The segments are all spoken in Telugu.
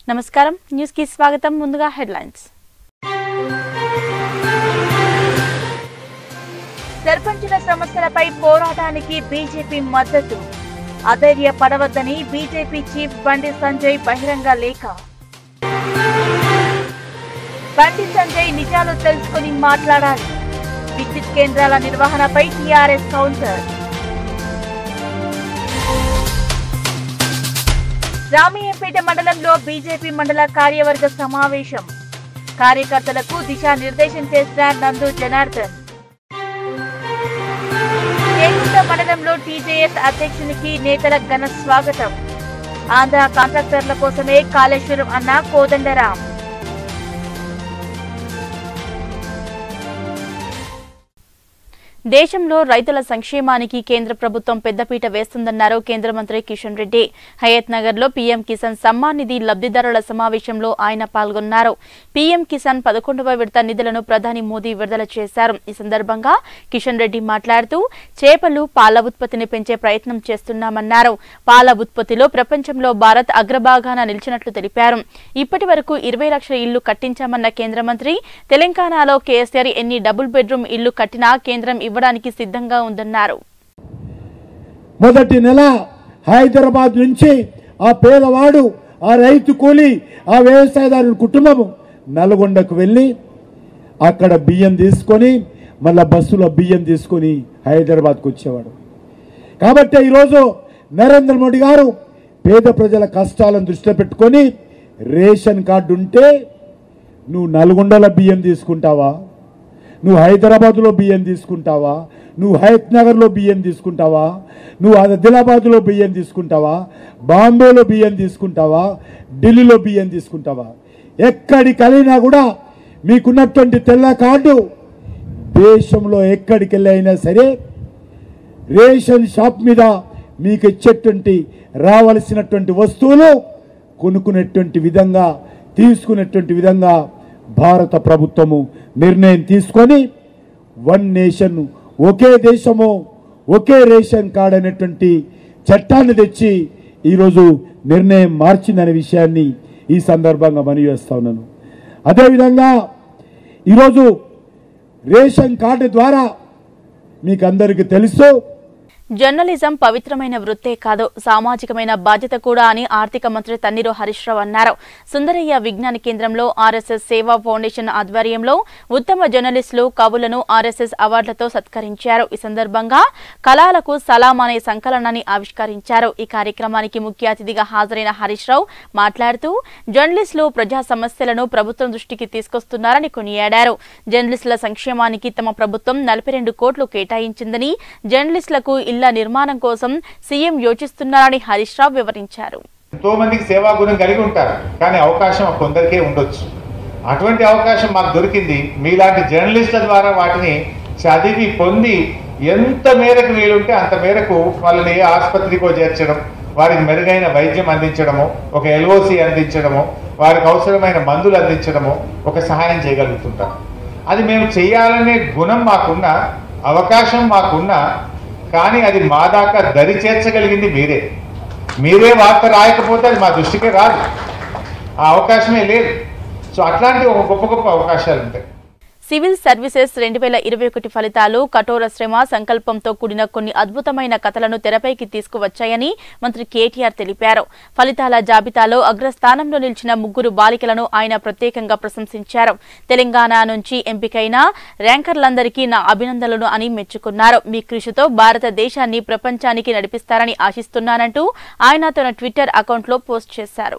నమస్కారం న్యూస్ కి స్వాగతం ముందుగా హెడ్లైన్స్ సర్పంచుల సమస్యలపై పోరాటానికి బీజేపీ మద్దతు అధైర్య పడవద్దని బీజేపీ చీఫ్ బండి సంజయ్ బహిరంగ లేఖ బండి సంజయ్ నిజాలు తెలుసుకుని మాట్లాడాలి విద్యుత్ కేంద్రాల నిర్వహణపై టీఆర్ఎస్ కౌంటర్ రామయ్యంపేట మండలంలో బీజేపీ మండల కార్యవర్గ సమావేశం కార్యకర్తలకు దిశానిర్దేశం చేసిన నందు జనార్దన్ చేగుంట మండలంలో టీజేఎస్ అధ్యక్షునికి నేతల ఘన స్వాగతం ఆంధ్ర కాంట్రాక్టర్ల కోసమే కాళేశ్వరం అన్న కోదండరాం దేశంలో రైతుల సంక్షేమానికి కేంద్ర ప్రభుత్వం పెద్దపీట వేస్తుందన్నారు కేంద్ర మంత్రి కిషన్ రెడ్డి హయత్ నగర్ లో పీఎం కిసాన్ సమ్మాన్ నిధి లబ్ధిదారుల సమావేశంలో ఆయన పాల్గొన్నారు పీఎం కిసాన్ పదకొండవ విడత నిధులను ప్రధాని మోదీ విడుదల చేశారు ఈ సందర్భంగా కిషన్ రెడ్డి మాట్లాడుతూ చేపలు పాల ఉత్పత్తిని పెంచే ప్రయత్నం చేస్తున్నామన్నారు పాల ఉత్పత్తిలో ప్రపంచంలో భారత్ అగ్రభాగాన నిలిచినట్లు తెలిపారు ఇప్పటి వరకు ఇరవై లక్షల ఇళ్లు కట్టించామన్న కేంద్ర మంత్రి తెలంగాణలో కేసీఆర్ ఎన్ని డబుల్ బెడ్రూమ్ ఇళ్లు కట్టినా కేంద్రం ఇవ్వడానికి సిద్ధంగా ఉందన్నారు మొదటి నెల హైదరాబాద్ నుంచి ఆ పేదవాడు ఆ రైతు కూలి ఆ వ్యవసాయదారుడి కుటుంబము నల్గొండకు వెళ్ళి అక్కడ బియ్యం తీసుకొని మళ్ళా బస్సులో బియ్యం తీసుకొని హైదరాబాద్కు వచ్చేవాడు కాబట్టి ఈరోజు నరేంద్ర మోడీ గారు పేద ప్రజల కష్టాలను దృష్టిలో పెట్టుకొని రేషన్ కార్డు ఉంటే నువ్వు నల్గొండల బియ్యం తీసుకుంటావా నువ్వు హైదరాబాద్లో బియ్యం తీసుకుంటావా నువ్వు హయత్ నగర్లో బియ్యం తీసుకుంటావా నువ్వు ఆదిలాబాద్లో బియ్యం తీసుకుంటావా బాంబేలో బియ్యం తీసుకుంటావా ఢిల్లీలో బియ్యం తీసుకుంటావా ఎక్కడికి వెళ్ళినా కూడా మీకున్నటువంటి తెల్ల కార్డు దేశంలో ఎక్కడికి వెళ్ళైనా సరే రేషన్ షాప్ మీద మీకు ఇచ్చేటువంటి రావలసినటువంటి వస్తువులు కొనుక్కునేటువంటి విధంగా తీసుకునేటువంటి విధంగా భారత ప్రభుత్వము నిర్ణయం తీసుకొని వన్ నేషన్ ఒకే దేశము ఒకే రేషన్ కార్డ్ అనేటువంటి చట్టాన్ని తెచ్చి ఈరోజు నిర్ణయం మార్చిందనే విషయాన్ని ఈ సందర్భంగా మనవి చేస్తా ఉన్నాను అదేవిధంగా ఈరోజు రేషన్ కార్డు ద్వారా మీకు అందరికీ తెలుసు జర్నలిజం పవిత్రమైన వృత్తే కాదు సామాజికమైన బాధ్యత కూడా అని ఆర్థిక మంత్రి తన్నీరు హరీష్ రావు అన్నారు సుందరయ్య విజ్ఞాన కేంద్రంలో ఆర్ఎస్ఎస్ సేవా ఫౌండేషన్ ఆధ్వర్యంలో ఉత్తమ జర్నలిస్టులు కవులను ఆర్ఎస్ఎస్ అవార్డులతో సత్కరించారు ఈ సందర్భంగా కళాలకు సలాం అనే సంకలనాన్ని ఆవిష్కరించారు ఈ కార్యక్రమానికి ముఖ్య అతిథిగా హాజరైన హరీష్ రావు మాట్లాడుతూ జర్నలిస్టులు ప్రజా సమస్యలను ప్రభుత్వం దృష్టికి తీసుకొస్తున్నారని కొనియాడారు జర్నలిస్టుల సంక్షేమానికి తమ ప్రభుత్వం నలభై రెండు కోట్లు కేటాయించిందని జర్నలిస్టులకు ఇళ్ల నిర్మాణం కోసం సీఎం యోచిస్తున్నారని హరీష్ రావు వివరించారు ఎంతో మందికి సేవా గుణం కలిగి ఉంటారు కానీ అవకాశం కొందరికే ఉండొచ్చు అటువంటి అవకాశం మాకు దొరికింది మీలాంటి జర్నలిస్టుల ద్వారా వాటిని చదివి పొంది ఎంత మేరకు వీలుంటే అంత మేరకు వాళ్ళని ఏ ఆసుపత్రికో చేర్చడం వారికి మెరుగైన వైద్యం అందించడము ఒక ఎల్ఓసి అందించడము వారికి అవసరమైన మందులు అందించడము ఒక సహాయం చేయగలుగుతుంటాం అది మేము చేయాలనే గుణం మాకున్న అవకాశం మాకున్న కానీ అది మా దాకా దరి చేర్చగలిగింది మీరే మీరే వార్త రాయకపోతే అది మా దృష్టికే రాదు ఆ అవకాశమే లేదు సో అట్లాంటి ఒక గొప్ప గొప్ప అవకాశాలు ఉంటాయి సివిల్ సర్వీసెస్ రెండు వేల ఇరవై ఒకటి ఫలితాలు కఠోర శ్రమ సంకల్పంతో కూడిన కొన్ని అద్భుతమైన కథలను తెరపైకి తీసుకువచ్చాయని మంత్రి కేటీఆర్ తెలిపారు ఫలితాల జాబితాలో అగ్రస్థానంలో నిలిచిన ముగ్గురు బాలికలను ఆయన ప్రత్యేకంగా ప్రశంసించారు తెలంగాణ నుంచి ఎంపికైన ర్యాంకర్లందరికీ నా అభినందనలు అని మెచ్చుకున్నారు మీ కృషితో భారతదేశాన్ని ప్రపంచానికి నడిపిస్తారని ఆశిస్తున్నానంటూ ఆయన తన ట్విట్టర్ అకౌంట్లో పోస్ట్ చేశారు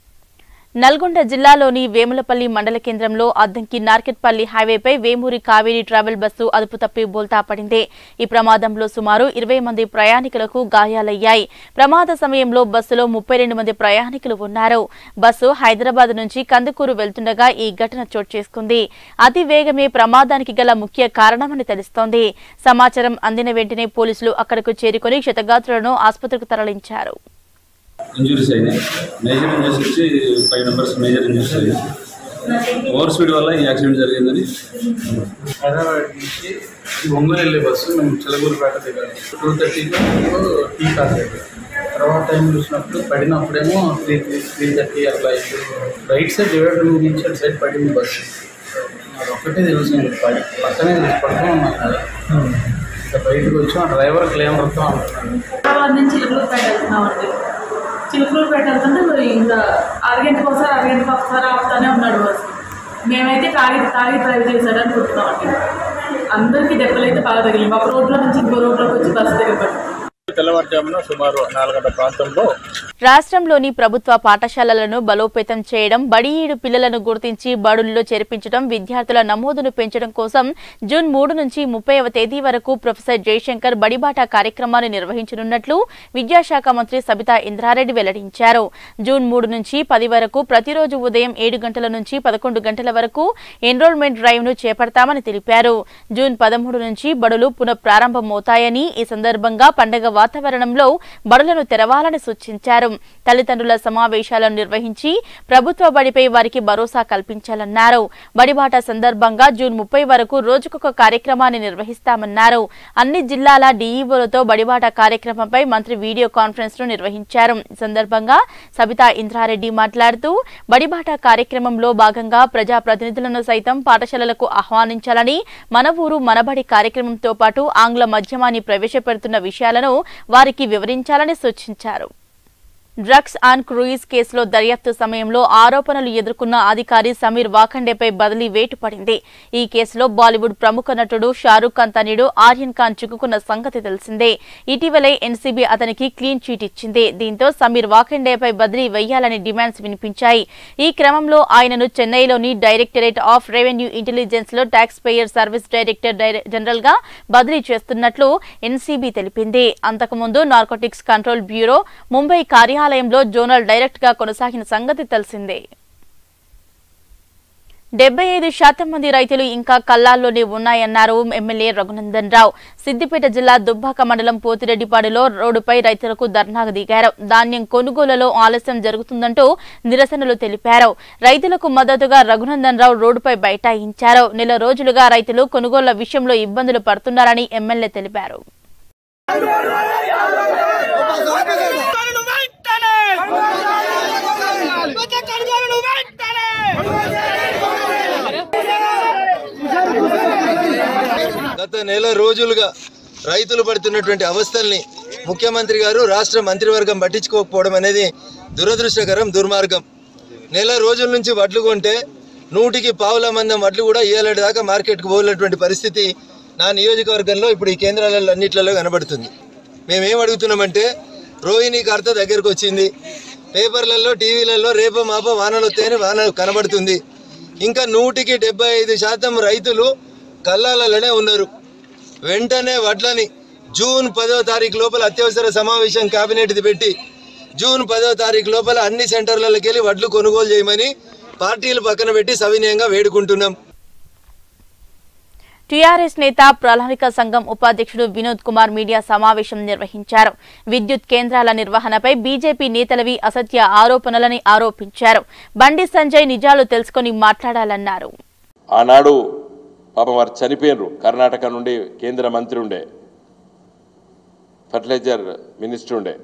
నల్గొండ జిల్లాలోని వేములపల్లి మండల కేంద్రంలో అద్దంకి నార్కెట్పల్లి హైవేపై వేమూరి కావేరీ ట్రావెల్ బస్సు అదుపు తప్పి బోల్తా పడింది ఈ ప్రమాదంలో సుమారు ఇరవై మంది ప్రయాణికులకు గాయాలయ్యాయి ప్రమాద సమయంలో బస్సులో ముప్పై రెండు మంది ప్రయాణికులు ఉన్నారు బస్సు హైదరాబాద్ నుంచి కందుకూరు వెళ్తుండగా ఈ ఘటన చోటు చేసుకుంది అతి వేగమే ప్రమాదానికి గల ముఖ్య కారణమని తెలుస్తోంది సమాచారం అందిన వెంటనే పోలీసులు అక్కడకు చేరుకుని క్షతగాత్రులను ఆసుపత్రికి తరలించారు ఇంజురీస్ అయినాయి మేజర్ ఇంజరీస్ వచ్చి ఫైవ్ మెంబర్స్ మేజర్ ఇంజరీస్ అయినాయి ఓవర్ స్పీడ్ వల్ల ఈ యాక్సిడెంట్ జరిగిందని హైదరాబాద్ నుంచి ఒంగోలు వెళ్ళే బస్సు మేము చిలగూరుపేట దిగాలి టూ థర్టీలో టీ కార్ దగ్గర తర్వాత టైం చూసినప్పుడు పడినప్పుడేమో త్రీ త్రీ త్రీ థర్టీ అట్లా అయింది రైట్ సైడ్ డివైడర్ నుంచి అటు సైడ్ పడింది బస్సు అది ఒక్కటే తెలిసింది పడి పక్కనే తెలిసి పడుతూ ఉన్నాం కదా ఇంకా బయటకు వచ్చి ఆ డ్రైవర్ క్లెయిమ్ పడుతూ ఉంటున్నాను హైదరాబాద్ నుంచి చిలుకలూరుపేట వెళ్తున్నామండి చిలుకలూరుపేట వెళ్తుంటే ఇంకా అరగంటకు ఒకసారి అరగంటకు ఒకసారి ఆపుతానే ఉన్నాడు బస్సు మేమైతే తాగి తాగి డ్రైవ్ చేశాడని అనుకుంటున్నామండి అందరికీ దెబ్బలు అయితే బాగా తగిలింది ఒక రోడ్లో నుంచి ఇంకో రోడ్లోకి వచ్చి బస్సు దగ్గర తెల్లవారుజామున సుమారు నాలుగంట ప్రాంతంలో రాష్ట్రంలోని ప్రభుత్వ పాఠశాలలను బలోపేతం చేయడం బడిఈడు పిల్లలను గుర్తించి బడుల్లో చేర్పించడం విద్యార్థుల నమోదును పెంచడం కోసం జూన్ మూడు నుంచి ముప్పైవ తేదీ వరకు ప్రొఫెసర్ జయశంకర్ బడిబాట కార్యక్రమాన్ని నిర్వహించనున్నట్లు విద్యాశాఖ మంత్రి సబితా ఇంద్రారెడ్డి వెల్లడించారు జూన్ మూడు నుంచి పది వరకు ప్రతిరోజు ఉదయం ఏడు గంటల నుంచి పదకొండు గంటల వరకు ఎన్రోల్మెంట్ డ్రైవ్ ను చేపడతామని తెలిపారు జూన్ పదమూడు నుంచి బడులు పునః ప్రారంభమవుతాయని ఈ సందర్భంగా పండగ వాతావరణంలో బడులను తెరవాలని సూచించారు తల్లిదండ్రుల సమావేశాలను నిర్వహించి ప్రభుత్వ బడిపై వారికి భరోసా కల్పించాలన్నారు బడిబాట సందర్భంగా జూన్ ముప్పై వరకు రోజుకొక కార్యక్రమాన్ని నిర్వహిస్తామన్నారు అన్ని జిల్లాల డీఈఓలతో బడిబాట కార్యక్రమంపై మంత్రి వీడియో కాన్ఫరెన్స్ ను నిర్వహించారు ఈ సందర్భంగా సబితా ఇంద్రారెడ్డి మాట్లాడుతూ బడిబాట కార్యక్రమంలో భాగంగా ప్రజాప్రతినిధులను సైతం పాఠశాలలకు ఆహ్వానించాలని మన ఊరు మనబడి కార్యక్రమంతో పాటు ఆంగ్ల మాధ్యమాన్ని ప్రవేశపెడుతున్న విషయాలను వారికి వివరించాలని సూచించారు డ్రగ్స్ అండ్ క్రూయిజ్ కేసులో దర్యాప్తు సమయంలో ఆరోపణలు ఎదుర్కొన్న అధికారి సమీర్ వాఖండేపై బదిలీ వేటు పడింది ఈ కేసులో బాలీవుడ్ ప్రముఖ నటుడు షారూక్ ఖాన్ తనయుడు ఆర్యన్ ఖాన్ చిక్కుకున్న సంగతి తెలిసిందే ఇటీవలే ఎన్సీబీ అతనికి క్లీన్ చీట్ ఇచ్చింది దీంతో సమీర్ వాఖండేపై బదిలీ వేయాలని డిమాండ్స్ వినిపించాయి ఈ క్రమంలో ఆయనను చెన్నైలోని డైరెక్టరేట్ ఆఫ్ రెవెన్యూ ఇంటెలిజెన్స్ లో tax payer service director general గా బదిలీ చేస్తున్నట్లు ఎన్సీబీ తెలిపింది అంతకుముందు నార్కోటిక్స్ కంట్రోల్ బ్యూరో ముంబై కార్యాలయంలో జోనల్ డైరెక్ట్ గా కొనసాగిన సంగతి తెలిసిందే డెబ్బై ఐదు శాతం మంది రైతులు ఇంకా కల్లాల్లోనే ఉన్నాయన్నారు ఎమ్మెల్యే రఘునందన్ రావు సిద్దిపేట జిల్లా దుబ్బాక మండలం పోతిరెడ్డిపాడులో రోడ్డుపై రైతులకు ధర్నాకు దిగారు ధాన్యం కొనుగోలులో ఆలస్యం జరుగుతుందంటూ నిరసనలు తెలిపారు రైతులకు మద్దతుగా రఘునందన్ రావు రోడ్డుపై బైఠాయించారు నెల రోజులుగా రైతులు కొనుగోళ్ల విషయంలో ఇబ్బందులు పడుతున్నారని ఎమ్మెల్యే తెలిపారు కర్జాలను వెంటనే కొత్త కర్జాలను వెంటనే గత నెల రోజులుగా రైతులు పడుతున్నటువంటి అవస్థల్ని ముఖ్యమంత్రి గారు రాష్ట్ర మంత్రివర్గం పట్టించుకోకపోవడం అనేది దురదృష్టకరం దుర్మార్గం నెల రోజుల నుంచి వడ్లు కొంటే నూటికి పావుల మందం వడ్లు కూడా ఇయ్యాలటి దాకా మార్కెట్కి పోలేటువంటి పరిస్థితి నా నియోజకవర్గంలో ఇప్పుడు ఈ కేంద్రాలలో అన్నిట్లలో కనబడుతుంది మేమేం అడుగుతున్నామంటే రోహిణి కార్త దగ్గరకు వచ్చింది పేపర్లలో టీవీలలో రేపో మాపో వానలు వస్తాయని వాన కనబడుతుంది ఇంకా నూటికి డెబ్బై ఐదు శాతం రైతులు కల్లాలలోనే ఉన్నారు వెంటనే వడ్లని జూన్ పదో తారీఖు లోపల అత్యవసర సమావేశం కేబినెట్ది పెట్టి జూన్ పదో తారీఖు లోపల అన్ని సెంటర్లకి వెళ్ళి వడ్లు కొనుగోలు చేయమని పార్టీలు పక్కన పెట్టి సవినయంగా వేడుకుంటున్నాం టీఆర్ఎస్ నేత ప్రణాళిక సంఘం ఉపాధ్యక్షుడు వినోద్ కుమార్ మీడియా సమావేశం నిర్వహించారు విద్యుత్ కేంద్రాల నిర్వహణపై బీజేపీ నేతలవి అసత్య ఆరోపణలని ఆరోపించారు బండి సంజయ్ నిజాలు తెలుసుకొని మాట్లాడాలన్నారు ఆనాడు పాపం వారు చనిపోయినరు కర్ణాటక నుండి కేంద్ర మంత్రి ఉండే ఫర్టిలైజర్ మినిస్టర్ ఉండే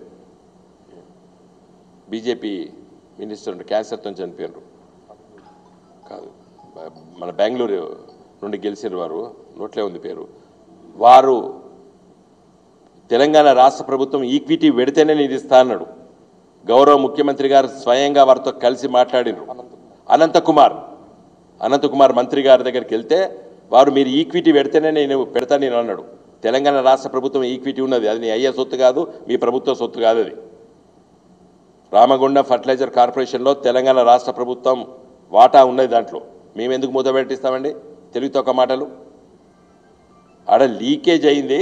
బీజేపీ మినిస్టర్ ఉండే క్యాన్సర్తో చనిపోయినరు కాదు బ- మన బెంగళూరు నుండి గెలిచిన వారు నోట్లే ఉంది పేరు వారు తెలంగాణ రాష్ట్ర ప్రభుత్వం ఈక్విటీ పెడితేనే నేను ఇస్తా అన్నాడు గౌరవ ముఖ్యమంత్రి గారు స్వయంగా వారితో కలిసి మాట్లాడినారు అనంతకుమార్ అనంతకుమార్ మంత్రి గారి దగ్గరికి వెళ్తే వారు మీరు ఈక్విటీ పెడితేనే నేను పెడతా నేను అన్నాడు తెలంగాణ రాష్ట్ర ప్రభుత్వం ఈక్విటీ ఉన్నది అది నీ అయ్యే సొత్తు కాదు మీ ప్రభుత్వ సొత్తు కాదు అది రామగుండం ఫర్టిలైజర్ కార్పొరేషన్లో తెలంగాణ రాష్ట్ర ప్రభుత్వం వాటా ఉన్నది దాంట్లో మేము ఎందుకు మూత పెట్టిస్తామండి తెలుగుతో ఒక మాటలు ఆడ లీకేజ్ అయింది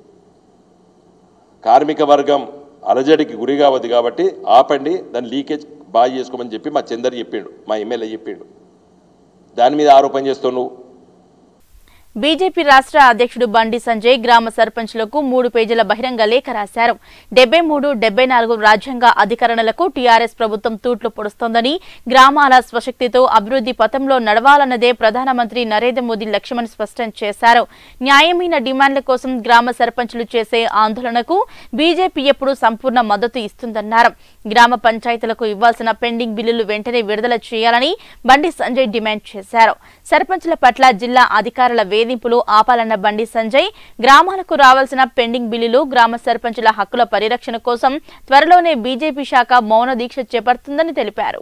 కార్మిక వర్గం అలజడికి గురి కావద్దు కాబట్టి ఆపండి దాన్ని లీకేజ్ బాగా చేసుకోమని చెప్పి మా చందర్ చెప్పిండు మా ఎమ్మెల్యే చెప్పిండు దాని మీద ఆరోపణ చేస్తావు నువ్వు బీజేపీ రాష్ట్ర అధ్యక్షుడు బండి సంజయ్ గ్రామ సర్పంచ్లకు మూడు పేజీల బహిరంగ లేఖ రాశారు డెబ్బై మూడు డెబ్బై నాలుగు రాజ్యాంగ అధికరణలకు టీఆర్ఎస్ ప్రభుత్వం తూట్లు పొడుస్తోందని గ్రామాల స్వశక్తితో అభివృద్ధి పథంలో నడవాలన్నదే ప్రధానమంత్రి నరేంద్ర మోదీ లక్ష్యమని స్పష్టం చేశారు న్యాయమైన డిమాండ్ల కోసం గ్రామ సర్పంచులు చేసే ఆందోళనకు బీజేపీ ఎప్పుడు సంపూర్ణ మద్దతు ఇస్తుందన్నారు గ్రామ పంచాయతీలకు ఇవ్వాల్సిన పెండింగ్ బిల్లులు వెంటనే విడుదల చేయాలని బండి సంజయ్ డిమాండ్ చేశారు సర్పంచుల పట్ల జిల్లా అధికారుల వేధింపులు ఆపాలన్న బండి సంజయ్ గ్రామాలకు రావాల్సిన పెండింగ్ బిల్లులు గ్రామ సర్పంచుల హక్కుల పరిరక్షణ కోసం త్వరలోనే బీజేపీ శాఖ మౌన దీక్ష చేపడుతుందని తెలిపారు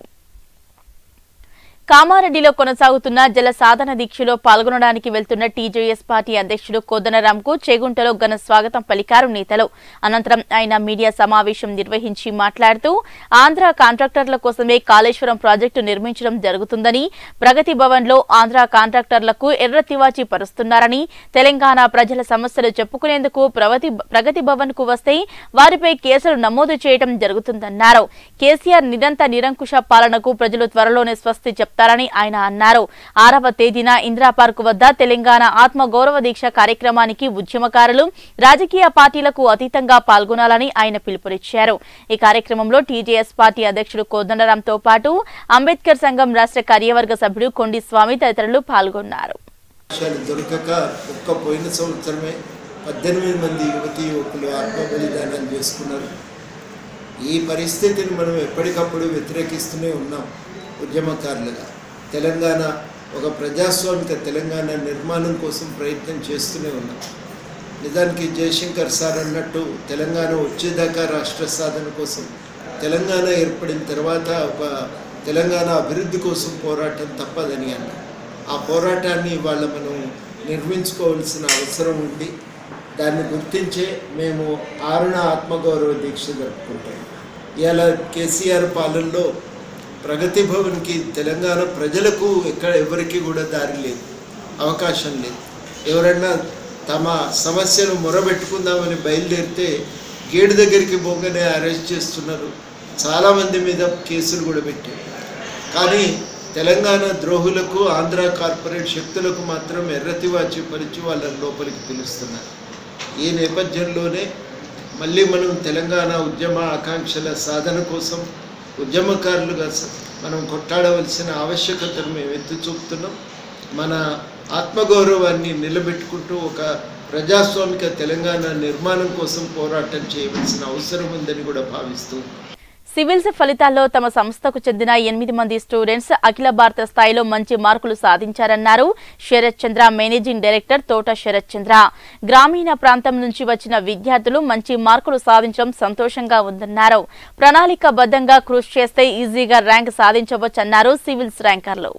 కామారెడ్డిలో కొనసాగుతున్న జల సాధన దీక్షలో పాల్గొనడానికి వెళ్తున్న టీజేఎస్ పార్టీ అధ్యక్షుడు కోదనరాంకు చేగుంటలో ఘన స్వాగతం పలికారు నేతలు అనంతరం ఆయన మీడియా సమావేశం నిర్వహించి మాట్లాడుతూ ఆంధ్ర కాంట్రాక్టర్ల కోసమే కాళేశ్వరం ప్రాజెక్టు నిర్మించడం జరుగుతుందని ప్రగతి భవన్ లో ఆంధ్ర కాంట్రాక్టర్లకు ఎర్ర తివాచి పరుస్తున్నారని తెలంగాణ ప్రజల సమస్యలు చెప్పుకునేందుకు ప్రగతి ప్రగతి భవన్ కు వస్తే వారిపై కేసులు నమోదు చేయడం జరుగుతుందన్నారు కేసీఆర్ నిరంత నిరంకుశ పాలనకు ప్రజలు త్వరలోనే స్వస్తి చెప్తారని ఆయన అన్నారు ఆరవ తేదీన ఇందిరా పార్క్ వద్ద తెలంగాణ ఆత్మ గౌరవ దీక్ష కార్యక్రమానికి ఉద్యమకారులు రాజకీయ పార్టీలకు అతీతంగా పాల్గొనాలని ఆయన పిలుపునిచ్చారు ఈ కార్యక్రమంలో టీజేఎస్ పార్టీ అధ్యక్షుడు కోదండరాంతో పాటు అంబేద్కర్ సంఘం రాష్ట్ర కార్యవర్గ సభ్యుడు కొండి స్వామి తదితరులు పాల్గొన్నారు అవకాశాలు దొరకక ఒక్క పోయిన సంవత్సరమే పద్దెనిమిది మంది యువతి యువకులు ఆత్మ బలిదానాలు చేసుకున్నారు ఈ పరిస్థితిని మనం ఎప్పటికప్పుడు వ్యతిరేకిస్తూనే ఉన్నాం ఉద్యమకారులుగా తెలంగాణ ఒక ప్రజాస్వామిక తెలంగాణ నిర్మాణం కోసం ప్రయత్నం చేస్తూనే ఉన్నాం నిజానికి జయశంకర్ సార్ అన్నట్టు తెలంగాణ వచ్చేదాకా రాష్ట్ర సాధన కోసం తెలంగాణ ఏర్పడిన తర్వాత ఒక తెలంగాణ అభివృద్ధి కోసం పోరాటం తప్పదని అన్నారు ఆ పోరాటాన్ని ఇవాళ మనం నిర్మించుకోవాల్సిన అవసరం ఉంది దాన్ని గుర్తించే మేము ఆరుణ ఆత్మగౌరవ దీక్ష జరుపుకుంటాం ఇవాళ కేసీఆర్ పాలనలో ప్రగతి భవన్కి తెలంగాణ ప్రజలకు ఎక్కడ ఎవరికి కూడా దారి లేదు అవకాశం లేదు ఎవరన్నా తమ సమస్యను మొరబెట్టుకుందామని బయలుదేరితే గేటు దగ్గరికి పోగానే అరెస్ట్ చేస్తున్నారు చాలామంది మీద కేసులు కూడా పెట్టారు కానీ తెలంగాణ ద్రోహులకు ఆంధ్ర కార్పొరేట్ శక్తులకు మాత్రం ఎర్రతివాచి పరిచి వాళ్ళని లోపలికి పిలుస్తున్నారు ఈ నేపథ్యంలోనే మళ్ళీ మనం తెలంగాణ ఉద్యమ ఆకాంక్షల సాధన కోసం ఉద్యమకారులుగా స- మనం కొట్టాడవలసిన ఆవశ్యకతను మేము ఎత్తి చూపుతున్నాం మన ఆత్మగౌరవాన్ని నిలబెట్టుకుంటూ ఒక ప్రజాస్వామిక తెలంగాణ నిర్మాణం కోసం పోరాటం చేయవలసిన అవసరం ఉందని కూడా భావిస్తూ సివిల్స్ ఫలితాల్లో తమ సంస్థకు చెందిన ఎనిమిది మంది స్టూడెంట్స్ అఖిల భారత స్థాయిలో మంచి మార్కులు సాధించారన్నారు శరత్ చంద్ర మేనేజింగ్ డైరెక్టర్ తోట శరత్ చంద్ర గ్రామీణ ప్రాంతం నుంచి వచ్చిన విద్యార్థులు మంచి మార్కులు సాధించడం సంతోషంగా ఉందన్నారు ప్రణాళికాబద్ధంగా కృషి చేస్తే ఈజీగా ర్యాంక్ సాధించవచ్చన్నారు సివిల్స్ ర్యాంకర్లు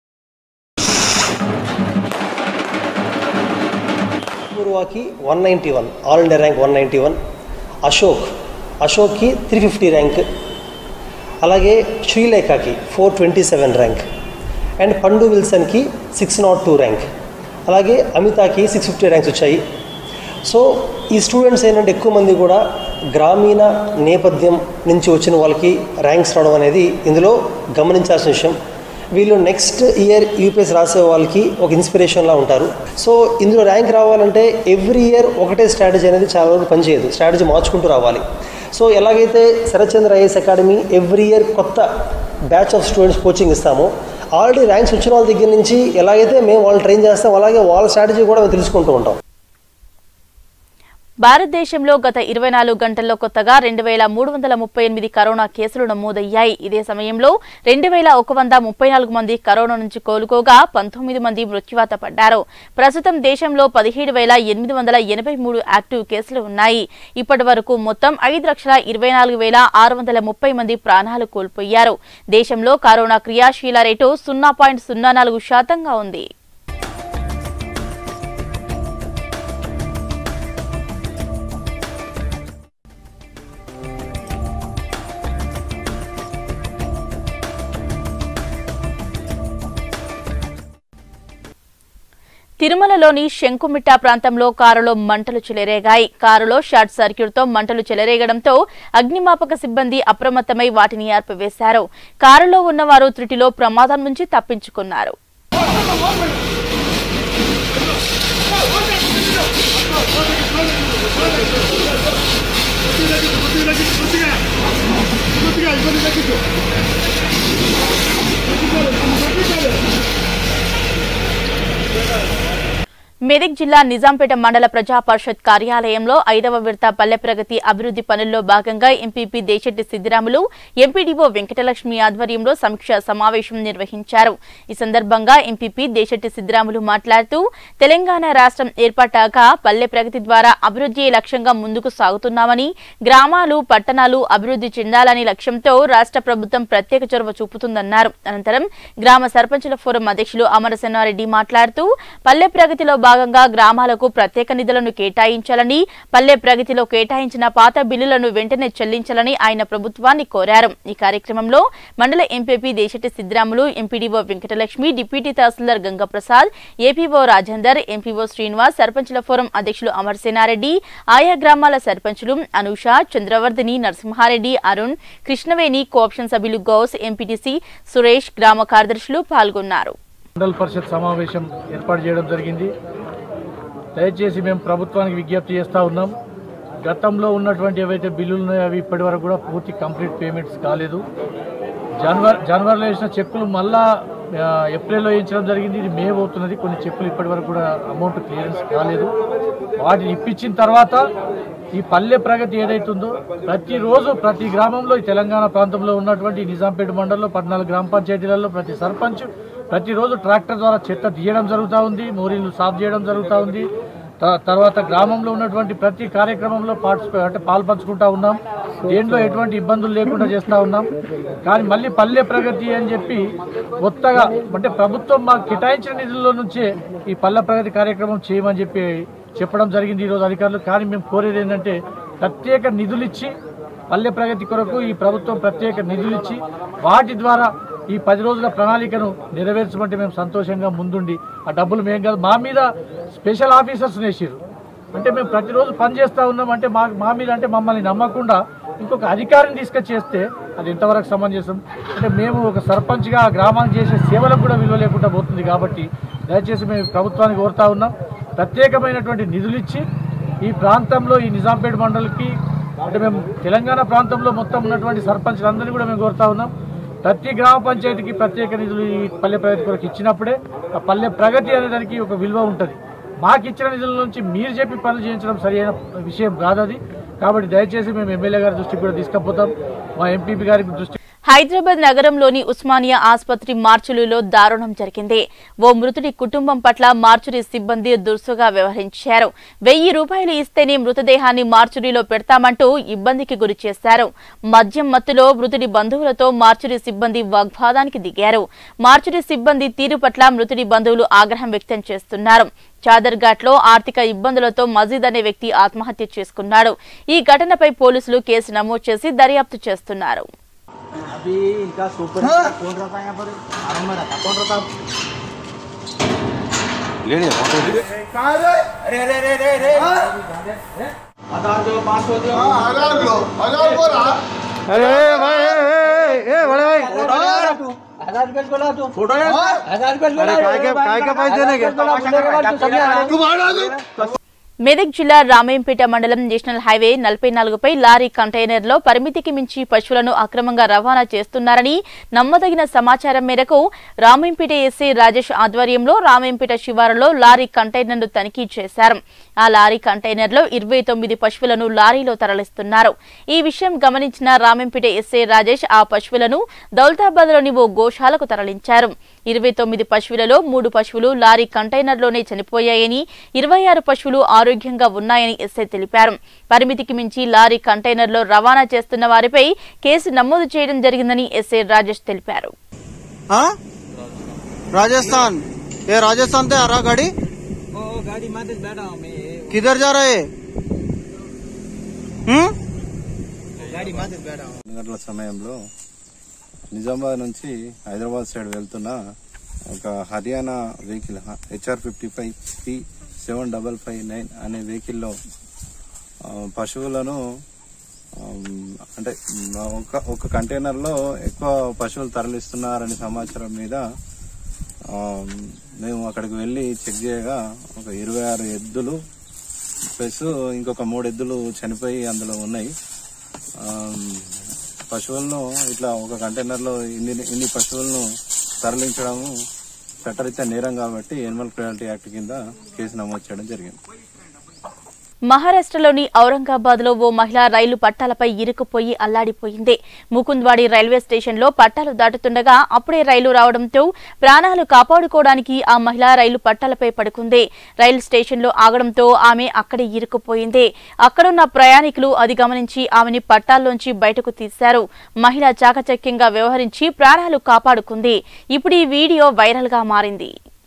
పూర్వాకి one ninety one all India rank one ninety one Ashok అశోక్కి త్రీ ఫిఫ్టీ ర్యాంక్ అలాగే శ్రీలేఖకి four twenty seven rank and Pandu విల్సన్కి సిక్స్ నాట్ టూ ర్యాంక్ అలాగే అమితాకి సిక్స్ ఫిఫ్టీ ర్యాంక్స్ వచ్చాయి సో ఈ స్టూడెంట్స్ ఏంటంటే ఎక్కువ మంది కూడా గ్రామీణ నేపథ్యం నుంచి వచ్చిన వాళ్ళకి ర్యాంక్స్ రావడం అనేది ఇందులో గమనించాల్సిన విషయం వీళ్ళు నెక్స్ట్ ఇయర్ యూపీఎస్ రాసే వాళ్ళకి ఒక ఇన్స్పిరేషన్లా ఉంటారు సో ఇందులో ర్యాంక్ రావాలంటే ఎవ్రీ ఇయర్ ఒకటే స్ట్రాటజీ అనేది చాలా వరకు పనిచేయదు స్ట్రాటజీ మార్చుకుంటూ రావాలి సో ఎలాగైతే Sarathchandra IS academy every year కొత్త బ్యాచ్ ఆఫ్ స్టూడెంట్స్ కోచింగ్ ఇస్తామో ఆల్రెడీ ర్యాంక్స్ వచ్చిన వాళ్ళ దగ్గర నుంచి ఎలాగైతే మేము వాళ్ళని ట్రైన్ చేస్తాం అలాగే వాళ్ళ స్ట్రాటజీ కూడా మేము తెలుసుకుంటూ ఉంటాం భారతదేశంలో గత ఇరవై నాలుగు గంటల్లో కొత్తగా రెండు వేల మూడు వందల ముప్పై ఎనిమిది కరోనా కేసులు నమోదయ్యాయి ఇదే సమయంలో రెండు వేల ఒక వంద ముప్పై నాలుగు మంది కరోనా నుంచి కోలుకోగా పంతొమ్మిది మంది మృత్యువాత పడ్డారు ప్రస్తుతం దేశంలో పదిహేడు వేల ఎనిమిది వందల ఎనభై మూడు యాక్టివ్ కేసులు ఉన్నాయి ఇప్పటి వరకు మొత్తం ఐదు లక్షల ఇరవై నాలుగు వేల ఆరు వందల ముప్పై మంది ప్రాణాలు కోల్పోయారు దేశంలో కరోనా క్రియాశీల రేటు సున్నా పాయింట్ సున్నా నాలుగు శాతంగా ఉంది తిరుమలలోని శంకుమిట్ట ప్రాంతంలో కారులో మంటలు చెలరేగాయి కారులో షార్ట్ సర్క్యూట్తో మంటలు చెలరేగడంతో అగ్నిమాపక సిబ్బంది అప్రమత్తమై వాటిని ఆర్పివేశారు కారులో ఉన్నవారు త్రుటిలో ప్రమాదం నుంచి తప్పించుకున్నారు తగ్గించు కొద్దిగా కొద్దిగా ఇబ్బంది తగ్గించు మెదక్ జిల్లా నిజాంపేట మండల ప్రజా పరిషత్ కార్యాలయంలో ఐదవ విడత పల్లె ప్రగతి అభివృద్ధి పనుల్లో భాగంగా ఎంపీపీ దేశెట్టి సిద్దిరాములు ఎంపీడీఓ వెంకటలక్ష్మి ఆధ్వర్యంలో సమీక్ష సమావేశం నిర్వహించారు ఈ సందర్భంగా ఎంపీపీ దేశెట్టి సిద్దిరాములు మాట్లాడుతూ తెలంగాణ రాష్ట్రం ఏర్పడ్డాక పల్లె ప్రగతి ద్వారా అభివృద్ధి లక్ష్యంగా ముందుకు సాగుతున్నామని గ్రామాలు పట్టణాలు అభివృద్ధి చెందాలని లక్ష్యంతో రాష్ట్ర ప్రభుత్వం ప్రత్యేక చొరవ చూపుతుందన్నారు అనంతరం గ్రామ సర్పంచుల ఫోరం అధ్యక్షులు అమరసేనారెడ్డి మాట్లాడుతూ పల్లె ప్రగతిలో భాగంగా గ్రామాలకు ప్రత్యేక నిధులను కేటాయించాలని పల్లె ప్రగతిలో కేటాయించిన పాత బిల్లులను వెంటనే చెల్లించాలని ఆయన ప్రభుత్వాన్ని కోరారు ఈ కార్యక్రమంలో మండల MPP Desati Siddiramulu MPDO Venkatalakshmi deputy tahsildar Gangaprasad APO Rajender MPO Srinivas సర్పంచుల ఫోరం అధ్యక్షులు అమర్సేనారెడ్డి ఆయా గ్రామాల సర్పంచులు అనూష చంద్రవర్ధిని నరసింహారెడ్డి అరుణ్ కృష్ణవేణి కోఆప్షన్ సభ్యులు గౌస్ ఎంపీటీసీ సురేష్ గ్రామ కార్యదర్శులు పాల్గొన్నారు మండల పరిషత్ సమావేశం ఏర్పాటు చేయడం జరిగింది దయచేసి మేము ప్రభుత్వానికి విజ్ఞప్తి చేస్తూ ఉన్నాం గతంలో ఉన్నటువంటి ఏవైతే బిల్లులు ఉన్నాయో అవి ఇప్పటి వరకు కూడా పూర్తి కంప్లీట్ పేమెంట్స్ కాలేదు జనవరి జనవరిలో వేసిన చెక్కులు మళ్ళా ఆ, ఏప్రిల్లో వేయించడం జరిగింది ఇది మే అవుతున్నది కొన్ని చెక్కులు ఇప్పటి వరకు కూడా అమౌంట్ క్లియరెన్స్ కాలేదు వాటిని ఇప్పించిన తర్వాత ఈ పల్లె ప్రగతి ఏదైతుందో ప్రతిరోజు ప్రతి గ్రామంలో ఈ తెలంగాణ ప్రాంతంలో ఉన్నటువంటి ఈ నిజాంపేట మండలంలో పద్నాలుగు గ్రామ పంచాయతీలలో ప్రతి సర్పంచ్ ప్రతిరోజు ట్రాక్టర్ ద్వారా చెత్త తీయడం జరుగుతూ ఉంది మోరీలు సాఫ్ చేయడం జరుగుతూ ఉంది త- తర్వాత గ్రామంలో ఉన్నటువంటి ప్రతి కార్యక్రమంలో పార్టిసిపేట్ అంటే పాల్పంచుకుంటా ఉన్నాం దేంట్లో ఎటువంటి ఇబ్బందులు లేకుండా చేస్తూ ఉన్నాం కానీ మళ్ళీ పల్లె ప్రగతి అని చెప్పి కొత్తగా అంటే ప్రభుత్వం మాకు కేటాయించిన నిధుల్లో నుంచే ఈ పల్లె ప్రగతి కార్యక్రమం చేయమని చెప్పి చెప్పడం జరిగింది ఈరోజు అధికారులు కానీ మేము కోరేది ఏంటంటే ప్రత్యేక నిధులు ఇచ్చి పల్లె ప్రగతి కొరకు ఈ ప్రభుత్వం ప్రత్యేక నిధులు ఇచ్చి వాటి ద్వారా ఈ పది రోజుల ప్రణాళికను నెరవేర్చమంటే మేము సంతోషంగా ముందుండి ఆ డబ్బులు మేము కాదు మా మీద స్పెషల్ ఆఫీసర్స్ వేసారు అంటే మేము ప్రతిరోజు పని చేస్తూ ఉన్నాం అంటే మా మా మీద అంటే మమ్మల్ని నమ్మకుండా ఇంకొక అధికారిని తీసుకొచ్చి చేస్తే అది ఎంతవరకు సమంజసం అంటే మేము ఒక సర్పంచ్గా ఆ గ్రామానికి చేసే సేవలకు కూడా విలువ లేకుండా పోతుంది కాబట్టి దయచేసి మేము ప్రభుత్వానికి కోరుతా ఉన్నాం ప్రత్యేకమైనటువంటి నిధులు ఇచ్చి ఈ ప్రాంతంలో ఈ నిజాంపేట మండలికి అంటే మేము తెలంగాణ ప్రాంతంలో మొత్తం ఉన్నటువంటి సర్పంచ్లందరినీ కూడా మేము కోరుతా ఉన్నాం ప్రతి గ్రామ పంచాయతీకి ప్రత్యేక నిధులు ఈ పల్లె ప్రగతి కొరకు ఇచ్చినప్పుడే ఆ పల్లె ప్రగతి అనే దానికి ఒక విలువ ఉంటుంది మాకు ఇచ్చిన నిధుల నుంచి మీరు చెప్పి పనులు చేయించడం సరైన విషయం కాదు అది కాబట్టి దయచేసి మేము ఎమ్మెల్యే గారి దృష్టికి కూడా తీసుకుపోతాం మా ఎంపీపీ గారి దృష్టి హైదరాబాద్ నగరంలోని ఉస్మానియా ఆసుపత్రి మార్చులులో దారుణం జరిగింది ఓ మృతుడి కుటుంబం పట్ల మార్చురీ సిబ్బంది దురుసుగా వ్యవహరించారు వెయ్యి రూపాయలు ఇస్తేనే మృతదేహాన్ని మార్చురీలో పెడతామంటూ ఇబ్బందికి గురి చేశారు మద్యం మత్తులో మృతుడి బంధువులతో మార్చురీ సిబ్బంది వాగ్వాదానికి దిగారు మార్చురీ సిబ్బంది తీరు పట్ల మృతుడి బంధువులు ఆగ్రహం వ్యక్తం చేస్తున్నారు చాదర్ఘాట్ లో ఆర్థిక ఇబ్బందులతో మజీద్ అనే వ్యక్తి ఆత్మహత్య చేసుకున్నాడు ఈ ఘటనపై పోలీసులు కేసు నమోదు చేసి దర్యాప్తు చేస్తున్నారు अभी इनका सुपर कौन रहता है यहाँ पर आराम में रहता कौन रहता ले लिया अरे अरे अरे अरे अरे हजार दो पाँच सौ दो हजार दो हजार को रहा अरे भाई ए बड़े भाई फोटो हजार रुपये बोला तू फोटो हजार रुपये बोला काय के काय के पैसे देने के तू मारा तू మెదక్ జిల్లా రామేంపేట మండలం నేషనల్ హైవే నలభై నాలుగుపై లారీ కంటైనర్లో పరిమితికి మించి పశువులను అక్రమంగా రవాణా చేస్తున్నారని నమ్మదగిన సమాచారం మేరకు రామేంపేట ఎస్ఐ రాజేష్ ఆధ్వర్యంలో రామేంపేట శివారులో లారీ కంటైనర్ను తనిఖీ చేశారు ఆ లారీ కంటైనర్లో ఇరవై తొమ్మిది పశువులను లారీలో తరలిస్తున్నారు ఈ విషయం గమనించిన రామేంపేట ఎస్ఐ రాజేష్ ఆ పశువులను దౌలతాబాద్లోని ఓ గోశాలకు తరలించారు ఇరవై తొమ్మిది పశువులలో మూడు పశువులు లారీ కంటైనర్లోనే చనిపోయాయని ఇరవై ఆరు పశువులు ఆరోగ్యంగా ఉన్నాయని ఎస్ఐ తెలిపారు పరిమితికి మించి లారీ కంటైనర్లో రవాణా చేస్తున్న వారిపై కేసు నమోదు చేయడం జరిగిందని ఎస్ఐ రాజేష్ తెలిపారు हाँ राजस्थान ये राजस्थान से आ रहा गाड़ी गाड़ी में बैठा हूँ मैं किधर जा रहे हम्म गाड़ी में बैठा हूँ గంటల సమయంలో నిజామాబాద్ నుంచి హైదరాబాద్ సైడ్ వెళ్తున్న ఒక Haryana vehicle HR fifty five P seven double five nine అనే వెహికల్లో ఆ, పశువులను ఆమ్, అంటే మ్, ఒక ఒక కంటైనర్లో ఎక్కువ పశువులు తరలిస్తున్నారనే సమాచారం మీద ఆమ్, మేము అక్కడికి వెళ్ళి చెక్ చేయగా ఒక ఇరవై ఆరు ఎద్దులు ప్లస్ ఇంకొక మూడు ఎద్దులు చనిపోయి అందులో ఉన్నాయి ఆమ్, పశువులను ఇట్లా ఒక కంటైనర్లో ఇన్ని ఇన్ని పశువులను తరలించడము చట్టరీత్యా నేరం కాబట్టి ఎనిమల్ క్రాలిటీ యాక్ట్ కింద కేసు నమోదు చేయడం జరిగింది మహారాష్ట్రలోని ఔరంగాబాద్ లో ఓ మహిళ రైలు పట్టాలపై ఇరుక్కుపోయి అల్లాడిపోయింది ముకుంద్వాడి రైల్వే స్టేషన్లో పట్టాలు దాటుతుండగా అప్పుడే రైలు రావడంతో ప్రాణాలు కాపాడుకోవడానికి ఆ మహిళ రైలు పట్టాలపై పడుకుంది రైలు స్టేషన్లో ఆగడంతో ఆమె అక్కడే ఇరుక్కుపోయింది అక్కడున్న ప్రయాణికులు అది గమనించి ఆమెని పట్టాల్లోంచి బయటకు తీశారు మహిళ చాకచక్యంగా వ్యవహరించి ప్రాణాలు కాపాడుకుంది ఇప్పుడు ఈ వీడియో వైరల్ గా మారింది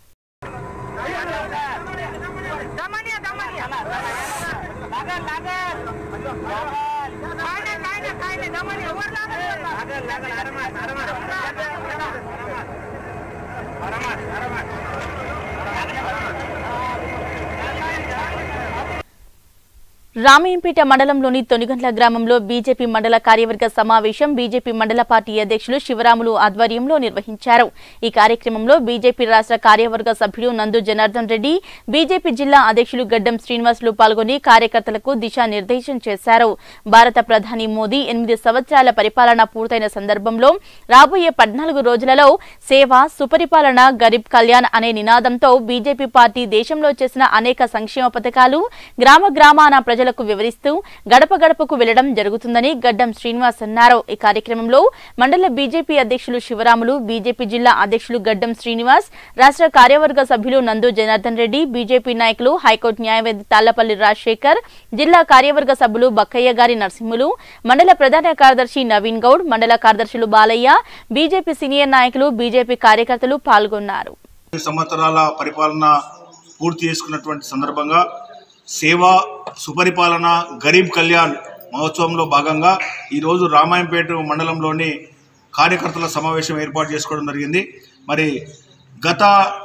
రామయ్యంపేట మండలంలోని తొనిగండ్ల గ్రామంలో బీజేపీ మండల కార్యవర్గ సమావేశం బీజేపీ మండల పార్టీ అధ్యక్షులు శివరాములు ఆధ్వర్యంలో నిర్వహించారు ఈ కార్యక్రమంలో బీజేపీ రాష్ట్ర కార్యవర్గ సభ్యుడు నందు జనార్దన్ రెడ్డి బీజేపీ జిల్లా అధ్యక్షులు గడ్డం శ్రీనివాసులు పాల్గొని కార్యకర్తలకు దిశానిర్దేశం చేశారు భారత ప్రధాని మోదీ ఎనిమిది సంవత్సరాల పరిపాలన పూర్తయిన సందర్భంలో రాబోయే పద్నాలుగు రోజులలో సేవ సుపరిపాలన గరీబ్ కళ్యాణ్ అనే నినాదంతో బీజేపీ పార్టీ దేశంలో చేసిన అనేక సంక్షేమ పథకాలు గ్రామ గ్రామాన ప్రజలకు వివరిస్తూ గడప గడపకు వెళ్లడం జరుగుతుందని గడ్డం శ్రీనివాస్ అన్నారు ఈ కార్యక్రమంలో మండల బీజేపీ అధ్యక్షులు శివరాములు బీజేపీ జిల్లా అధ్యక్షులు గడ్డం శ్రీనివాస్ రాష్ట్ర కార్యవర్గ సభ్యులు నందు జనార్దన్ రెడ్డి బీజేపీ నాయకులు హైకోర్టు న్యాయవాది తాళ్లపల్లి రాజశేఖర్ జిల్లా కార్యవర్గ సభ్యులు బక్కయ్య గారి నరసింహులు మండల ప్రధాన కార్యదర్శి నవీన్ గౌడ్ మండల కార్యదర్శులు బాలయ్య బీజేపీ సీనియర్ నాయకులు బీజేపీ కార్యకర్తలు పాల్గొన్నారు ఐదు సంవత్సరాల పరిపాలన పూర్తి చేసుకున్నటువంటి సందర్భంగా సేవ సుపరిపాలన గరీబ్ కళ్యాణ్ మహోత్సవంలో భాగంగా ఈరోజు రామాయంపేట మండలంలోని కార్యకర్తల సమావేశం ఏర్పాటు చేసుకోవడం జరిగింది మరి గత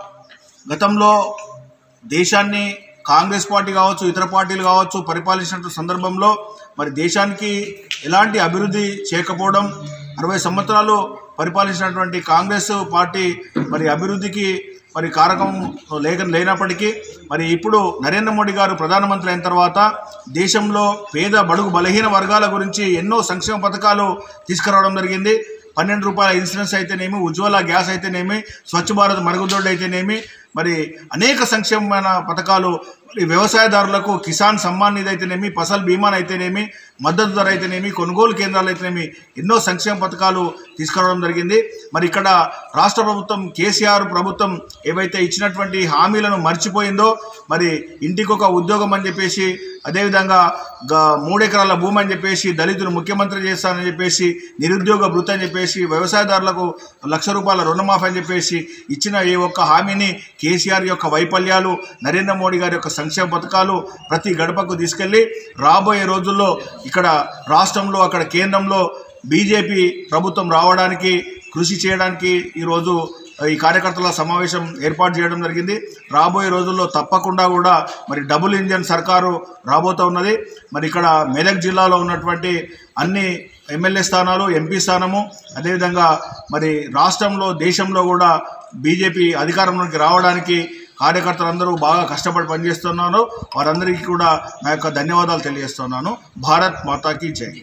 గతంలో దేశాన్ని కాంగ్రెస్ పార్టీ కావచ్చు ఇతర పార్టీలు కావచ్చు పరిపాలించినటువంటి సందర్భంలో మరి దేశానికి ఎలాంటి అభివృద్ధి చేయకపోవడం అరవై సంవత్సరాలు పరిపాలించినటువంటి కాంగ్రెస్ పార్టీ మరి అభివృద్ధికి మరి కారకం లేక లేనప్పటికీ మరి ఇప్పుడు నరేంద్ర మోడీ గారు ప్రధానమంత్రి అయిన తర్వాత దేశంలో పేద బడుగు బలహీన వర్గాల గురించి ఎన్నో సంక్షేమ పథకాలు తీసుకురావడం జరిగింది పన్నెండు రూపాయల ఇన్సూరెన్స్ అయితేనేమి ఉజ్వల గ్యాస్ అయితేనేమి స్వచ్ఛ భారత్ మరుగుదొడ్డు అయితేనేమి మరి అనేక సంక్షేమమైన పథకాలు మరి వ్యవసాయదారులకు కిసాన్ సమ్మాన్ నిధి అయితేనేమి ఫసల్ బీమాన్ అయితేనేమి మద్దతు ధర అయితేనేమి కొనుగోలు కేంద్రాలు అయితేనేమి ఎన్నో సంక్షేమ పథకాలు తీసుకురావడం జరిగింది మరి ఇక్కడ రాష్ట్ర ప్రభుత్వం కేసీఆర్ ప్రభుత్వం ఏవైతే ఇచ్చినటువంటి హామీలను మర్చిపోయిందో మరి ఇంటికి ఒక ఉద్యోగం అని చెప్పేసి అదేవిధంగా గ- మూడెకరాల భూమి అని చెప్పేసి దళితులు ముఖ్యమంత్రి చేస్తానని చెప్పేసి నిరుద్యోగ భృతి అని చెప్పేసి వ్యవసాయదారులకు లక్ష రూపాయల రుణమాఫీ అని చెప్పేసి ఇచ్చిన ఏ ఒక్క హామీని కేసీఆర్ యొక్క వైఫల్యాలు నరేంద్ర మోడీ గారి యొక్క సంక్షేమ పథకాలు ప్రతి గడపకు తీసుకెళ్లి రాబోయే రోజుల్లో ఇక్కడ రాష్ట్రంలో అక్కడ కేంద్రంలో బీజేపీ ప్రభుత్వం రావడానికి కృషి చేయడానికి ఈరోజు ఈ కార్యకర్తల సమావేశం ఏర్పాటు చేయడం జరిగింది రాబోయే రోజుల్లో తప్పకుండా కూడా మరి డబుల్ ఇంజన్ సర్కారు రాబోతూ ఉన్నది మరి ఇక్కడ మెదక్ జిల్లాలో ఉన్నటువంటి అన్ని ఎమ్మెల్యే స్థానాలు ఎంపీ స్థానము అదేవిధంగా మరి రాష్ట్రంలో దేశంలో కూడా బీజేపీ అధికారంలోకి రావడానికి కార్యకర్తలందరూ బాగా కష్టపడి పనిచేస్తున్నారు వారందరికీ కూడా నా యొక్క ధన్యవాదాలు తెలియజేస్తున్నాను భారత్ మాతాకి జై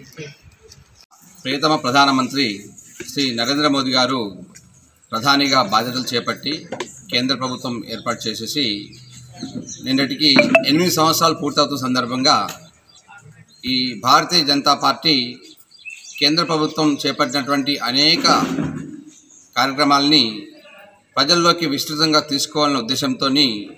ప్రియతమ ప్రధానమంత్రి శ్రీ నరేంద్ర మోదీ గారు ప్రధానిగా బాధ్యతలు చేపట్టి కేంద్ర ప్రభుత్వం ఏర్పాటు చేసేసి నిన్నటికి ఎనిమిది సంవత్సరాలు పూర్తవుతున్న సందర్భంగా ఈ భారతీయ జనతా పార్టీ కేంద్ర ప్రభుత్వం చేపట్టినటువంటి అనేక కార్యక్రమాలని ప్రజల్లోకి విస్తృతంగా తీసుకోవాలనే ఉద్దేశంతో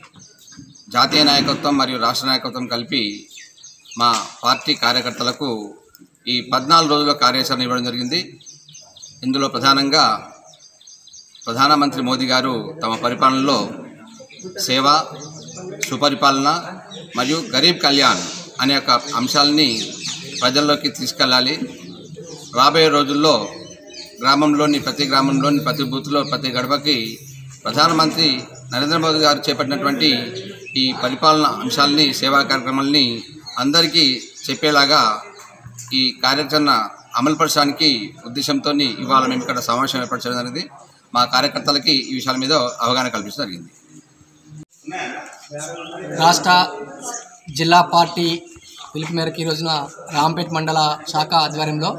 జాతీయ నాయకత్వం మరియు రాష్ట్ర నాయకత్వం కలిపి మా పార్టీ కార్యకర్తలకు ఈ పద్నాలుగు రోజుల కార్యాచరణ ఇవ్వడం జరిగింది ఇందులో ప్రధానంగా ప్రధానమంత్రి మోదీ గారు తమ పరిపాలనలో సేవ సుపరిపాలన మరియు గరీబ్ కళ్యాణ్ అనే ఒక అంశాలని ప్రజల్లోకి తీసుకెళ్ళాలి రాబోయే రోజుల్లో గ్రామంలోని ప్రతి గ్రామంలోని ప్రతి బూత్లో ప్రతి గడపకి ప్రధానమంత్రి నరేంద్ర మోదీ గారు చేపట్టినటువంటి ఈ పరిపాలన అంశాలని సేవా కార్యక్రమాలని అందరికీ చెప్పేలాగా ఈ కార్యాచరణ అమలుపరచడానికి ఉద్దేశంతో ఇవాళ మేము ఇక్కడ సమావేశం ఏర్పరచడం జరిగింది మా కార్యకర్తలకి ఈ విషయాల మీద అవగాహన కల్పించడం జరిగింది రాష్ట్ర జిల్లా పార్టీ పిలుపు మేరకు ఈ రోజున రాంపేట్ మండల శాఖ ఆధ్వర్యంలో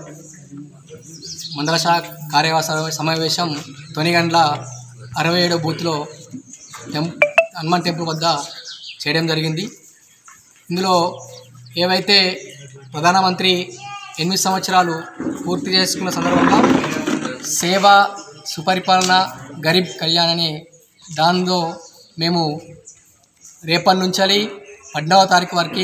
మండల శాఖ కార్యవర్గ సమావేశం తొనిగండ్ల అరవై ఏడో బూత్లో టెం హనుమాన్ టెంపుల్ వద్ద చేయడం జరిగింది ఇందులో ఏవైతే ప్రధానమంత్రి ఎనిమిది సంవత్సరాలు పూర్తి చేసుకున్న సందర్భంగా సేవ సుపరిపాలన గరీబ్ కళ్యాణ్ అనే దానిలో మేము రేపటి నుంచి పద్నాలుగో తారీఖు వరకు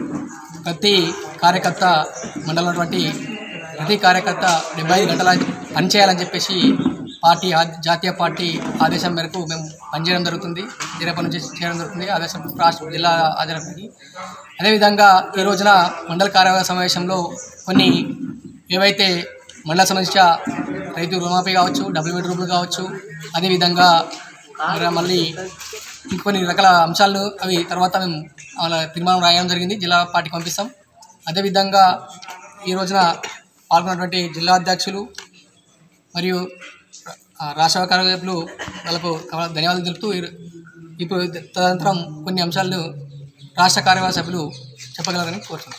ప్రతి కార్యకర్త మండలం ఉన్నటువంటి ప్రతి కార్యకర్త డెబ్బై ఐదు గంటల పనిచేయాలని చెప్పేసి పార్టీ ఆ- జాతీయ పార్టీ ఆదేశం మేరకు మేము పనిచేయడం జరుగుతుంది రేపటి నుంచి చేయడం జరుగుతుంది ఆదేశం రాష్ట్ర జిల్లా ఆధారానికి అదేవిధంగా ఈ రోజున మండల కార్యవర్గ సమావేశంలో కొన్ని ఏవైతే మండల సమస్య రైతు రుణమాఫీ కావచ్చు డబుల్ బెడ్ రూపులు కావచ్చు అదేవిధంగా మరి మళ్ళీ ఇంకొన్ని రకాల అంశాలను అవి తర్వాత మేము అలా తీర్మానం రాయడం జరిగింది జిల్లా పార్టీకి పంపిస్తాం అదేవిధంగా ఈ రోజున పాల్గొన్నటువంటి జిల్లా అధ్యక్షులు మరియు ఆ, రాష్ట్ర కార్యవర్గులు వాళ్ళకు ధన్యవాదాలు తెలుపుతూ ఈ- ఇప్పుడు తదనంతరం కొన్ని అంశాలను రాష్ట్ర కార్యవర్గ సభ్యులు చెప్పగలరని కోరుతున్నాను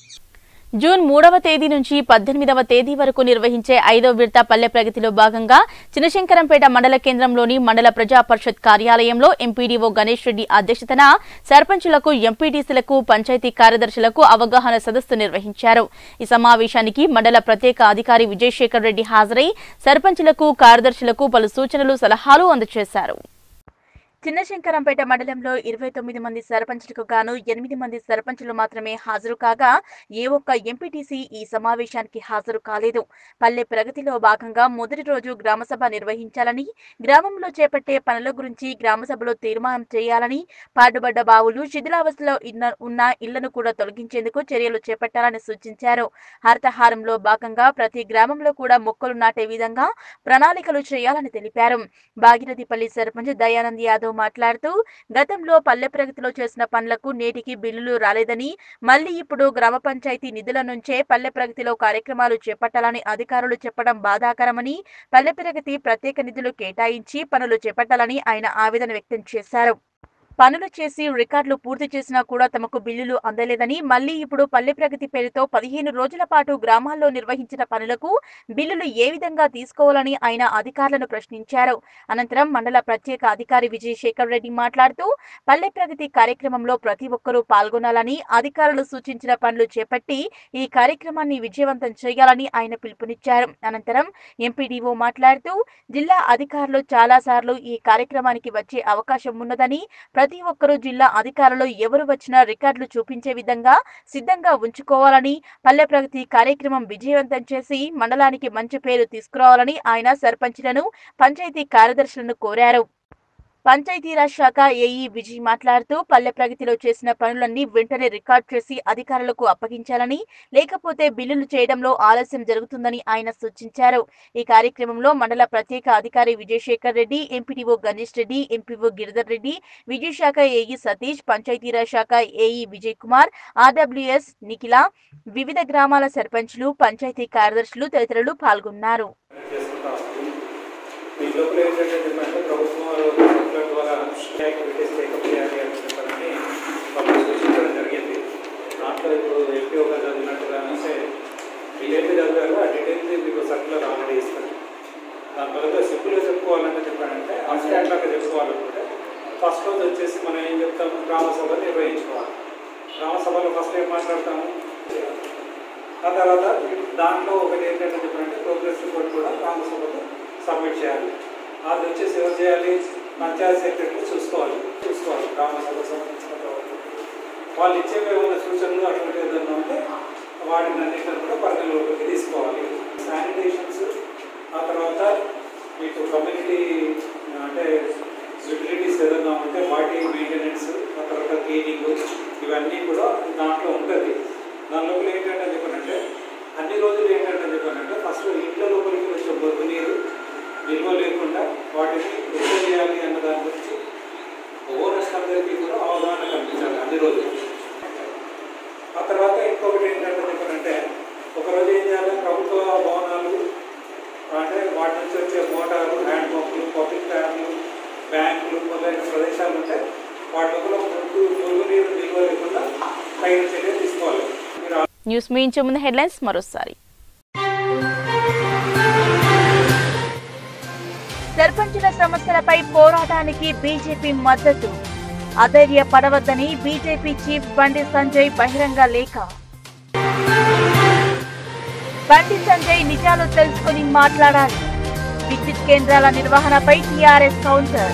జూన్ మూడవ తేదీ నుంచి పద్దెనిమిదవ తేదీ వరకు నిర్వహించే ఐదో విడత పల్లె ప్రగతిలో భాగంగా చినశంకరంపేట మండల కేంద్రంలోని మండల ప్రజా పరిషత్ కార్యాలయంలో ఎంపీడీఓ గణేష్ రెడ్డి అధ్యక్షతన సర్పంచులకు ఎంపీటీసీలకు పంచాయతీ కార్యదర్శులకు అవగాహన సదస్సు నిర్వహించారు ఈ సమావేశానికి మండల ప్రత్యేక అధికారి విజయశేఖర్ రెడ్డి హాజరై సర్పంచులకు కార్యదర్శులకు పలు సూచనలు సలహాలు అందజేశారు చిన్నశంకరంపేట మండలంలో ఇరవై తొమ్మిది మంది సర్పంచులకు గాను ఎనిమిది మంది సర్పంచులు మాత్రమే హాజరు కాగా ఏ ఒక్క ఎంపీటీసీ ఈ సమావేశానికి హాజరు కాలేదు పల్లె ప్రగతిలో భాగంగా మొదటి రోజు గ్రామసభ నిర్వహించాలని గ్రామంలో చేపట్టే పనుల గురించి గ్రామసభలో తీర్మానం చేయాలని పాడుబడ్డ బావులు శిథిలావస్థలో ఇన్న- ఉన్న ఇళ్లను కూడా తొలగించేందుకు చర్యలు చేపట్టాలని సూచించారు హరితహారంలో భాగంగా ప్రతి గ్రామంలో కూడా మొక్కలు నాటే విధంగా ప్రణాళికలు చేయాలని తెలిపారు భాగీరథిపల్లి సర్పంచ్ దయానంద్ యాదవ్ మాట్లాడుతూ గతంలో పల్లె ప్రగతిలో చేసిన పనులకు నేటికి బిల్లులు రాలేదని మళ్లీ ఇప్పుడు గ్రామ పంచాయతీ నిధుల నుంచే పల్లె ప్రగతిలో కార్యక్రమాలు చేపట్టాలని అధికారులు చెప్పడం బాధాకరమని పల్లె ప్రగతి ప్రత్యేక నిధులు కేటాయించి పనులు చేపట్టాలని ఆయన ఆవేదన వ్యక్తం చేశారు పనులు చేసి రికార్డులు పూర్తి చేసినా కూడా తమకు బిల్లులు అందలేదని మళ్లీ ఇప్పుడు పల్లె ప్రగతి పేరుతో పదిహేను రోజుల పాటు గ్రామాల్లో నిర్వహించిన పనులకు బిల్లులు ఏ విధంగా తీసుకోవాలని ఆయన అధికారులను ప్రశ్నించారు అనంతరం మండల ప్రత్యేక అధికారి విజయశేఖర్ రెడ్డి మాట్లాడుతూ పల్లె ప్రగతి కార్యక్రమంలో ప్రతి ఒక్కరూ పాల్గొనాలని అధికారులు సూచించిన పనులు చేపట్టి ఈ కార్యక్రమాన్ని విజయవంతం చేయాలని ఆయన పిలుపునిచ్చారు అనంతరం ఎంపీడీఓ మాట్లాడుతూ జిల్లా అధికారులు చాలా సార్లు ఈ కార్యక్రమానికి వచ్చే అవకాశం ఉన్నదని ప్రతి ఒక్కరూ జిల్లా అధికారులు ఎవరు వచ్చినా రికార్డులు చూపించే విధంగా సిద్ధంగా ఉంచుకోవాలని పల్లె ప్రగతి కార్యక్రమం విజయవంతం చేసి మండలానికి మంచి పేరు తీసుకురావాలని ఆయన సర్పంచ్లను పంచాయతీ కార్యదర్శులను కోరారు పంచాయతీరాజ్ శాఖ ఏఈ విజయ్ మాట్లాడుతూ పల్లె ప్రగతిలో చేసిన పనులన్నీ వెంటనే రికార్డ్ చేసి అధికారులకు అప్పగించాలని లేకపోతే బిల్లులు చేయడంలో ఆలస్యం జరుగుతుందని ఆయన సూచించారు ఈ కార్యక్రమంలో మండల ప్రత్యేక అధికారి విజయశేఖర్ రెడ్డి ఎంపీటీఓ గణేష్ రెడ్డి ఎంపీఓ గిరిధర్ రెడ్డి విద్యుత్ శాఖ ఏఈ సతీష్ పంచాయతీరాజ్ శాఖ ఏఈ విజయ్ కుమార్ ఆర్డబ్ల్యూఎస్ నిఖిల వివిధ గ్రామాల సర్పంచ్లు పంచాయతీ కార్యదర్శులు తదితరులు పాల్గొన్నారు ఈ లోపల ఏంటంటే చెప్పంటే ప్రభుత్వం ప్రభుత్వం ద్వారా యాక్టివిటీస్ టేకప్ చేయాలి అని చెప్పారని వాళ్ళు సూచించడం జరిగింది దాంట్లో ఇప్పుడు ఎంపీఓ గారు చదివినట్టుగా అంటే మీరు ఏంటి చదివారో ఆ డీటెయిల్స్ మీకు సర్కులర్ ఆల్రెడీ ఇస్తారు దాని తర్వాత సింపుల్గా చెప్పుకోవాలంటే చెప్పారంటే అబ్స్ట్రాక్ట్ లాగా చెప్పుకోవాలనుకుంటే ఫస్ట్ రోజు వచ్చేసి మనం ఏం చెప్తాము గ్రామ సభ నిర్వహించుకోవాలి గ్రామ సభలో ఫస్ట్ ఏం మాట్లాడతాము ఆ తర్వాత దాంట్లో ఒకటి ఏంటంటే చెప్పారంటే ప్రోగ్రెస్ రిపోర్ట్ కూడా గ్రామ సభలో సబ్మిట్ చేయాలి అది వచ్చేసి ఎవరు చేయాలి పంచాయత్ సెక్రటరీ చూసుకోవాలి చూసుకోవాలి గ్రామ సభకు సంబంధించిన ప్రభుత్వం వాళ్ళు ఇచ్చేవి ఏమైనా సూచనలు అటువంటి ఏదైనా ఉంటే వాటిని అన్నింటిని కూడా పరిగణలోకి తీసుకోవాలి శానిటేషన్స్ ఆ తర్వాత మీకు కమ్యూనిటీ అంటే యూటిలిటీస్ ఏదైనా ఉంటే వాటి మెయింటెనెన్స్ ఆ తర్వాత క్లీనింగ్ ఇవన్నీ కూడా దాంట్లో ఉంటుంది దాని లోపల ఏంటంటే చెప్పానంటే అన్ని రోజులు ఏంటంటే చెప్పానంటే ఫస్ట్ ఇంట్లో లోపలికి వచ్చే బొగ్గు నీరు నిల్వ లేకుండా వాటిని ఎట్లా చేయాలి అన్న దాని గురించి ఓనర్స్ అందరికీ కూడా అవగాహన కల్పించాలి అన్ని రోజులు ఆ తర్వాత ఇంకొకటి ఏంటంటే చెప్పానంటే ఒకరోజు ఏం చేయాలి ప్రభుత్వ భవనాలు అంటే వాటి నుంచి వచ్చే మోటార్లు హ్యాండ్ పంపులు పబ్లిక్ ట్యాంకులు బ్యాంకులు మొదలైన ప్రదేశాలు ఉంటాయి వాటి లోపల మురుగు మురుగు నీరు నిల్వ లేకుండా తగిన చర్య తీసుకోవాలి న్యూస్ ముగించే ముందు హెడ్లైన్స్ మరోసారి సర్పంచుల సమస్యలపై పోరాటానికి బీజేపీ మద్దతు అధైర్య పడవద్దని బీజేపీ చీఫ్ బండి సంజయ్ బహిరంగ లేఖ బండి సంజయ్ నిజాలు తెలుసుకుని మాట్లాడాలి విద్యుత్ కేంద్రాల నిర్వహణపై టీఆర్ఎస్ కౌంటర్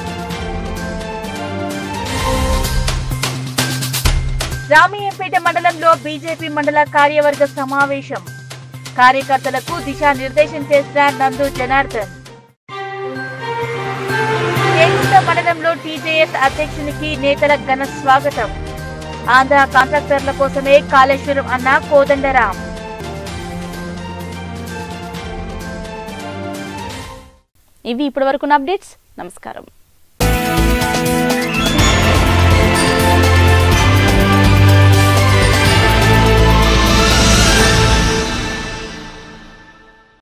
రామయ్యంపేట మండలంలో బీజేపీ మండల కార్యవర్గ సమావేశం కార్యకర్తలకు దిశానిర్దేశం చేసిన నందు జనార్దన్ చేగుంట మండలంలో టీజేఎస్ అధ్యక్షునికి నేతల ఘన స్వాగతం ఆంధ్ర కాంట్రాక్టర్ల కోసమే కాళేశ్వరం అన్న కోదండరాం ఇవి ఇప్పటివరకున్న అప్డేట్స్ నమస్కారం